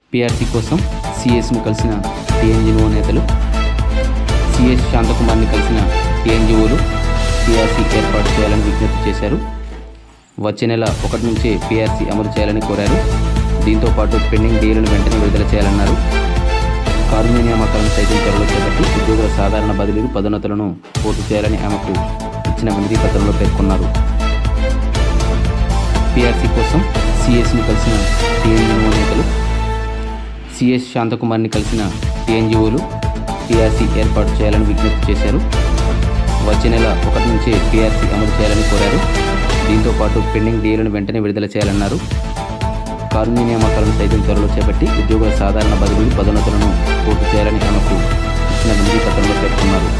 PRC కోసం సిఎస్ను కలిసిన TNGO నేతలు సిఎస్ శాంతకుమార్ని కలిసిన టీఎన్జిఓలు పీఆర్సీ ఏర్పాటు చేయాలని విజ్ఞప్తి చేశారు వచ్చే నెల ఒకటి నుంచే పీఆర్సీ అమలు చేయాలని కోరారు దీంతో పాటు పెండింగ్ డీలను వెంటనే విడుదల చేయాలన్నారు కార్మిక నియామకాలను సైతం త్వరలో చేపట్టి ఉద్యోగుల సాధారణ బదిలీలు పదోన్నతులను పూర్తి చేయాలని ఆమెకు ఇచ్చిన వినతి పత్రంలో పేర్కొన్నారు పీఆర్సీ కోసం సిఎస్ను కలిసిన టీఎన్జిఓ నేతలు సిఎస్ శాంతకుమార్ని కలిసిన టీఎన్జిఓలు పీఆర్సీ ఏర్పాటు చేయాలని విజ్ఞప్తి చేశారు వచ్చే నెల ఒకటి నుంచే పీఆర్సీ అమలు చేయాలని కోరారు దీంతో పాటు పెండింగ్ డీలను వెంటనే విడుదల చేయాలన్నారు కార్మిక నియామకాలను సైతం త్వరలో చేపట్టి ఉద్యోగుల సాధారణ బదిలీలు పదోన్నతులను పూర్తి చేయాలని ఆమెకు ఇచ్చిన వినతి పత్రంలో పేర్కొన్నారు